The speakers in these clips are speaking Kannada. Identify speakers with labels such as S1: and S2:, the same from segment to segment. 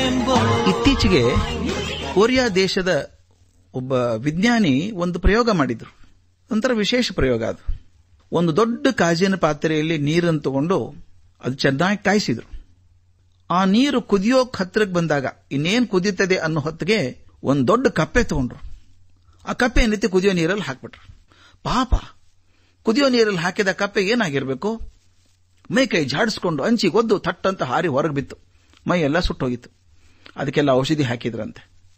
S1: ಇತ್ತೀಚೆಗೆ ಕೊರಿಯಾ ದೇಶದ ಒಬ್ಬ ವಿಜ್ಞಾನಿ ಒಂದು ಪ್ರಯೋಗ ಮಾಡಿದ್ರು ಒಂಥರ ವಿಶೇಷ ಪ್ರಯೋಗ ಅದು ಒಂದು ದೊಡ್ಡ ಕಾಜಿನ ಪಾತ್ರೆಯಲ್ಲಿ ನೀರನ್ನು ತಗೊಂಡು ಅದು ಚೆನ್ನಾಗಿ ಕಾಯಿಸಿದ್ರು ಆ ನೀರು ಕುದಿಯೋಕ್ ಹತ್ರಕ್ಕೆ ಬಂದಾಗ ಇನ್ನೇನ್ ಕುದೀತದೆ ಅನ್ನೋ ಹೊತ್ತಿಗೆ ಒಂದು ದೊಡ್ಡ ಕಪ್ಪೆ ತಗೊಂಡ್ರು ಆ ಕಪ್ಪೆ ನಿತ್ಯ ಕುದಿಯೋ ನೀರಲ್ಲಿ ಹಾಕ್ಬಿಟ್ರು ಪಾಪ ಕುದಿಯೋ ನೀರಲ್ಲಿ ಹಾಕಿದ ಕಪ್ಪೆ ಏನಾಗಿರ್ಬೇಕು ಮೈ ಕೈ ಜಾಡಿಸ್ಕೊಂಡು ಅಂಚಿ ಒದ್ದು ಥಟ್ಟಂತ ಹಾರಿ ಹೊರಗೆ ಬಿತ್ತು ಮೈ ಎಲ್ಲ ಸುಟ್ಟೋಗಿತ್ತು ಅದಕ್ಕೆಲ್ಲ ಔಷಧಿ ಹಾಕಿದ್ರಂತೆ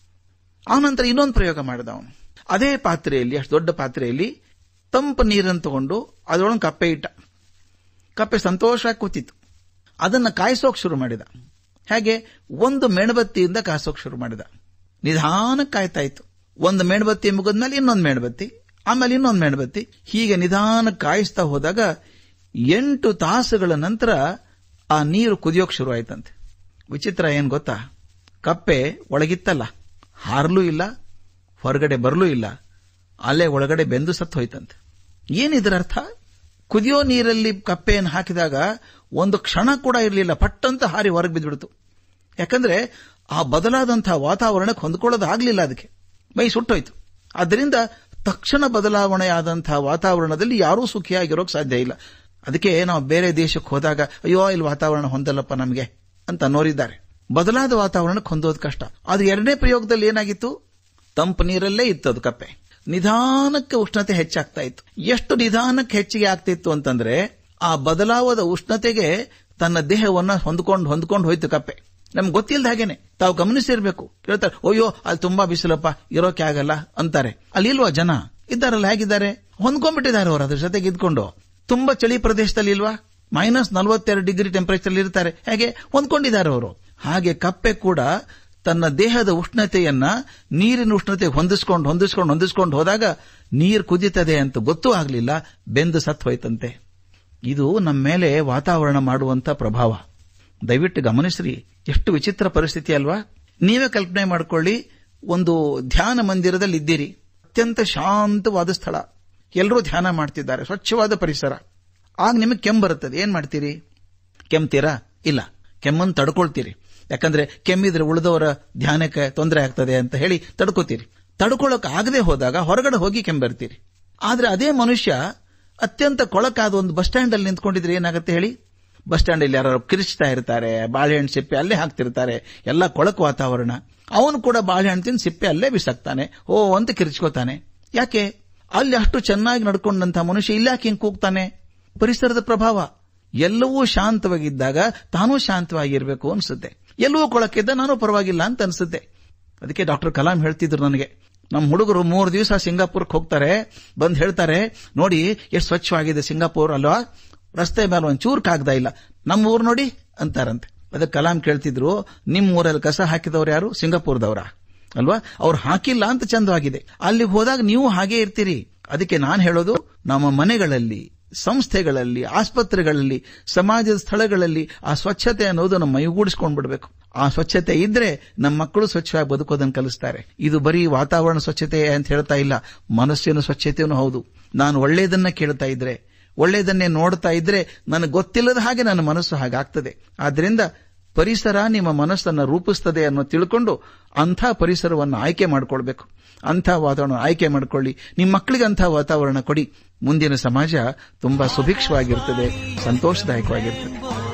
S1: ಆನಂತರ ಇನ್ನೊಂದು ಪ್ರಯೋಗ ಮಾಡಿದ ಅವನು ಅದೇ ಪಾತ್ರೆಯಲ್ಲಿ ಅಷ್ಟು ದೊಡ್ಡ ಪಾತ್ರೆಯಲ್ಲಿ ತಂಪು ನೀರನ್ನು ತಗೊಂಡು ಅದರೊಳಗೆ ಕಪ್ಪೆ ಇಟ್ಟ ಕಪ್ಪೆ ಸಂತೋಷವಾಗಿ ಕೂತಿತ್ತು ಅದನ್ನ ಕಾಯಿಸೋಕ್ ಶುರು ಮಾಡಿದ ಹೇಗೆ ಒಂದು ಮೇಣಬತ್ತಿಯಿಂದ ಕಾಯಿಸೋಕ್ ಶುರು ಮಾಡಿದ ನಿಧಾನಕ್ಕೆ ಕಾಯ್ತಾ ಇತ್ತು ಒಂದು ಮೇಣಬತ್ತಿ ಮುಗಿದ್ಮೇಲೆ ಇನ್ನೊಂದು ಮೇಣಬತ್ತಿ ಆಮೇಲೆ ಇನ್ನೊಂದು ಮೇಣಬತ್ತಿ ಹೀಗೆ ನಿಧಾನ ಕಾಯಿಸ್ತಾ ಹೋದಾಗ ಎಂಟು ತಾಸುಗಳ ನಂತರ ಆ ನೀರು ಕುದಿಯೋಕ್ ಶುರು ಆಯ್ತಂತೆ ವಿಚಿತ್ರ ಏನ್ ಗೊತ್ತಾ ಕಪ್ಪೆ ಒಳಗಿತ್ತಲ್ಲ ಹಾರಲೂ ಇಲ್ಲ ಹೊರಗಡೆ ಬರಲೂ ಇಲ್ಲ ಅಲ್ಲೇ ಒಳಗಡೆ ಬೆಂದು ಸತ್ತು ಹೋಯ್ತಂತೆ ಏನಿದ್ರ ಅರ್ಥ ಕುದಿಯೋ ನೀರಲ್ಲಿ ಕಪ್ಪೆಯನ್ನು ಹಾಕಿದಾಗ ಒಂದು ಕ್ಷಣ ಕೂಡ ಇರಲಿಲ್ಲ ಪಟ್ಟಂತ ಹಾರಿ ಹೊರಗೆ ಬಿದ್ದುಬಿಡ್ತು ಯಾಕಂದ್ರೆ ಆ ಬದಲಾದಂತಹ ವಾತಾವರಣಕ್ಕೆ ಹೊಂದ್ಕೊಳ್ಳೋದಾಗ್ಲಿಲ್ಲ ಅದಕ್ಕೆ ಮೈ ಸುಟ್ಟೋಯ್ತು ಅದರಿಂದ ತಕ್ಷಣ ಬದಲಾವಣೆಯಾದಂತಹ ವಾತಾವರಣದಲ್ಲಿ ಯಾರೂ ಸುಖಿಯಾಗಿರೋಕ್ ಸಾಧ್ಯ ಇಲ್ಲ ಅದಕ್ಕೆ ನಾವು ಬೇರೆ ದೇಶಕ್ಕೆ ಹೋದಾಗ ಅಯ್ಯೋ ಇಲ್ಲಿ ವಾತಾವರಣ ಹೊಂದಲ್ಲಪ್ಪ ನಮಗೆ ಅಂತ ಅನ್ನೋರಿದ್ದಾರೆ ಬದಲಾದ ವಾತಾವರಣಕ್ಕೆ ಹೊಂದೋದು ಕಷ್ಟ ಅದು ಎರಡನೇ ಪ್ರಯೋಗದಲ್ಲಿ ಏನಾಗಿತ್ತು ತಂಪು ನೀರಲ್ಲೇ ಇತ್ತು ಅದು ಕಪ್ಪೆ ನಿಧಾನಕ್ಕೆ ಉಷ್ಣತೆ ಹೆಚ್ಚಾಗ್ತಾ ಇತ್ತು ಎಷ್ಟು ನಿಧಾನಕ್ಕೆ ಹೆಚ್ಚಿಗೆ ಆಗ್ತಿತ್ತು ಅಂತಂದ್ರೆ ಆ ಬದಲಾವದ ಉಷ್ಣತೆಗೆ ತನ್ನ ದೇಹವನ್ನ ಹೊಂದ್ಕೊಂಡು ಹೊಂದ್ಕೊಂಡು ಹೋಯ್ತು ಕಪ್ಪೆ ನಮ್ಗೆ ಗೊತ್ತಿಲ್ಲದ ಹಾಗೇನೆ ತಾವು ಗಮನಿಸಿರ್ಬೇಕು ಹೇಳ್ತಾರೆ ಅಯ್ಯೋ ಅಲ್ಲಿ ತುಂಬಾ ಬಿಸಿಲಪ್ಪ ಇರೋಕೆ ಆಗಲ್ಲ ಅಂತಾರೆ ಅಲ್ಲಿ ಇಲ್ವಾ ಜನ ಇದ್ದಾರಲ್ಲ ಹೇಗಿದ್ದಾರೆ ಹೊಂದ್ಕೊಂಡ್ಬಿಟ್ಟಿದ್ದಾರೆ ಅವರು ಅದ್ರ ಜೊತೆಗೆ ಇದ್ಕೊಂಡು ತುಂಬಾ ಚಳಿ ಪ್ರದೇಶದಲ್ಲಿ ಇಲ್ವಾ ಮೈನಸ್ ನಲವತ್ತೆರಡು ಡಿಗ್ರಿ ಟೆಂಪರೇಚರ್ ಇರ್ತಾರೆ ಹೇಗೆ ಹೊಂದ್ಕೊಂಡಿದ್ದಾರೆ ಅವರು ಹಾಗೆ ಕಪ್ಪೆ ಕೂಡ ತನ್ನ ದೇಹದ ಉಷ್ಣತೆಯನ್ನ ನೀರಿನ ಉಷ್ಣತೆ ಹೊಂದಿಸ್ಕೊಂಡು ಹೊಂದಿಸ್ಕೊಂಡು ಹೊಂದಿಸ್ಕೊಂಡು ಹೋದಾಗ ನೀರು ಕುದೀತದೆ ಅಂತ ಗೊತ್ತೂ ಆಗಲಿಲ್ಲ ಬೆಂದು ಸತ್ ಹೋಯ್ತಂತೆ ಇದು ನಮ್ಮ ಮೇಲೆ ವಾತಾವರಣ ಮಾಡುವಂತ ಪ್ರಭಾವ ದಯವಿಟ್ಟು ಗಮನಿಸ್ರಿ ಎಷ್ಟು ವಿಚಿತ್ರ ಪರಿಸ್ಥಿತಿ ಅಲ್ವಾ ನೀವೇ ಕಲ್ಪನೆ ಮಾಡ್ಕೊಳ್ಳಿ ಒಂದು ಧ್ಯಾನ ಮಂದಿರದಲ್ಲಿ ಇದ್ದೀರಿ ಅತ್ಯಂತ ಶಾಂತವಾದ ಸ್ಥಳ ಎಲ್ಲರೂ ಧ್ಯಾನ ಮಾಡ್ತಿದ್ದಾರೆ ಸ್ವಚ್ಛವಾದ ಪರಿಸರ ಆಗ ನಿಮಗೆ ಕೆಮ್ಮು ಬರುತ್ತದೆ ಏನ್ ಮಾಡ್ತೀರಿ ಕೆಮ್ತೀರಾ ಇಲ್ಲ ಕೆಮ್ಮನ್ನು ತಡ್ಕೊಳ್ತೀರಿ ಯಾಕಂದ್ರೆ ಕೆಮ್ಮಿದ್ರೆ ಉಳಿದವರ ಧ್ಯಾನಕ್ಕೆ ತೊಂದರೆ ಆಗ್ತದೆ ಅಂತ ಹೇಳಿ ತಡ್ಕೋತೀರಿ ತಡ್ಕೊಳ್ಳೋಕೆ ಆಗದೆ ಹೋದಾಗ ಹೊರಗಡೆ ಹೋಗಿ ಕೆಂಬರ್ತೀರಿ ಆದ್ರೆ ಅದೇ ಮನುಷ್ಯ ಅತ್ಯಂತ ಕೊಳಕಾದ ಒಂದು ಬಸ್ ಸ್ಟ್ಯಾಂಡ್ ಅಲ್ಲಿ ನಿಂತ್ಕೊಂಡಿದ್ರೆ ಏನಾಗುತ್ತೆ ಹೇಳಿ ಬಸ್ ಸ್ಟ್ಯಾಂಡ್ ಅಲ್ಲಿ ಯಾರು ಕಿರಿಚ್ತಾ ಇರ್ತಾರೆ ಬಾಳೆಹಣ್ಣು ಸಿಪ್ಪೆ ಅಲ್ಲೇ ಹಾಕ್ತಿರ್ತಾರೆ ಎಲ್ಲ ಕೊಳಕು ವಾತಾವರಣ ಅವನು ಕೂಡ ಬಾಳೆಹಣ್ಣು ತಿಂದು ಸಿಪ್ಪೆ ಅಲ್ಲೇ ಬಿಸಾಕ್ತಾನೆ ಓ ಅಂತ ಕಿರಿಚ್ಕೋತಾನೆ ಯಾಕೆ ಅಲ್ಲಿ ಅಷ್ಟು ಚೆನ್ನಾಗಿ ನಡ್ಕೊಂಡಂತ ಮನುಷ್ಯ ಇಲ್ಲ ಯಾಕೆ ಹಿಂಗ್ ಕೂಗ್ತಾನೆ ಪರಿಸರದ ಪ್ರಭಾವ ಎಲ್ಲವೂ ಶಾಂತವಾಗಿದ್ದಾಗ ತಾನೂ ಶಾಂತವಾಗಿರ್ಬೇಕು ಅನ್ಸುತ್ತೆ ಎಲ್ಲವೂ ಕೊಳಕಿದ್ದ ನಾನು ಪರವಾಗಿಲ್ಲ ಅಂತ ಅನ್ಸುತ್ತೆ ಅದಕ್ಕೆ ಡಾಕ್ಟರ್ ಕಲಾಂ ಹೇಳ್ತಿದ್ರು ನನಗೆ ನಮ್ಮ ಹುಡುಗರು ಮೂರು ದಿವಸ ಸಿಂಗಾಪುರ್ಗೆ ಹೋಗ್ತಾರೆ ಬಂದ್ ಹೇಳ್ತಾರೆ ನೋಡಿ ಎಷ್ಟು ಸ್ವಚ್ಛವಾಗಿದೆ ಸಿಂಗಾಪುರ್ ಅಲ್ವಾ ರಸ್ತೆ ಮೇಲೆ ಒಂದ್ ಚೂರ್ ಕಾಗ್ದ ಇಲ್ಲ ನಮ್ಮ ಊರು ನೋಡಿ ಅಂತಾರಂತೆ ಅದಕ್ಕೆ ಕಲಾಂ ಕೇಳ್ತಿದ್ರು ನಿಮ್ ಊರಲ್ಲಿ ಕಸ ಹಾಕಿದವ್ರು ಯಾರು ಸಿಂಗಾಪುರದವರ ಅಲ್ವಾ ಅವ್ರು ಹಾಕಿಲ್ಲ ಅಂತ ಚಂದವಾಗಿದೆ ಅಲ್ಲಿ ಹೋದಾಗ ನೀವು ಹಾಗೆ ಇರ್ತೀರಿ ಅದಕ್ಕೆ ನಾನು ಹೇಳೋದು ನಮ್ಮ ಮನೆಗಳಲ್ಲಿ ಸಂಸ್ಥೆಗಳಲ್ಲಿ ಆಸ್ಪತ್ರೆಗಳಲ್ಲಿ ಸಮಾಜದ ಸ್ಥಳಗಳಲ್ಲಿ ಆ ಸ್ವಚ್ಛತೆ ಅನ್ನೋದು ನಮ್ಮ ಮೈಗೂಡಿಸ್ಕೊಂಡ್ ಬಿಡಬೇಕು ಆ ಸ್ವಚ್ಛತೆ ಇದ್ರೆ ನಮ್ಮ ಮಕ್ಕಳು ಸ್ವಚ್ಛವಾಗಿ ಬದುಕೋದನ್ನು ಕಲಿಸ್ತಾರೆ ಇದು ಬರೀ ವಾತಾವರಣ ಸ್ವಚ್ಛತೆ ಅಂತ ಹೇಳ್ತಾ ಇಲ್ಲ ಮನಸ್ಸಿನ ಸ್ವಚ್ಛತೆಯೂ ಹೌದು ನಾನು ಒಳ್ಳೆಯದನ್ನ ಕೇಳ್ತಾ ಇದ್ರೆ ಒಳ್ಳೆಯದನ್ನೇ ನೋಡ್ತಾ ಇದ್ರೆ ನನಗೆ ಗೊತ್ತಿಲ್ಲದ ಹಾಗೆ ನನ್ನ ಮನಸ್ಸು ಹಾಗಾಗ್ತದೆ ಆದ್ರಿಂದ ಪರಿಸರ ನಿಮ್ಮ ಮನಸ್ಸನ್ನು ರೂಪಿಸ್ತದೆ ಅನ್ನೋ ತಿಳ್ಕೊಂಡು ಅಂಥ ಪರಿಸರವನ್ನು ಆಯ್ಕೆ ಮಾಡ್ಕೊಳ್ಬೇಕು ಅಂಥ ವಾತಾವರಣ ಆಯ್ಕೆ ಮಾಡ್ಕೊಳ್ಳಿ ನಿಮ್ಮ ಮಕ್ಕಳಿಗೆ ಅಂಥ ವಾತಾವರಣ ಕೊಡಿ ಮುಂದಿನ ಸಮಾಜ ತುಂಬಾ ಸುಭಿಕ್ಷವಾಗಿರ್ತದೆ ಸಂತೋಷದಾಯಕವಾಗಿರ್ತದೆ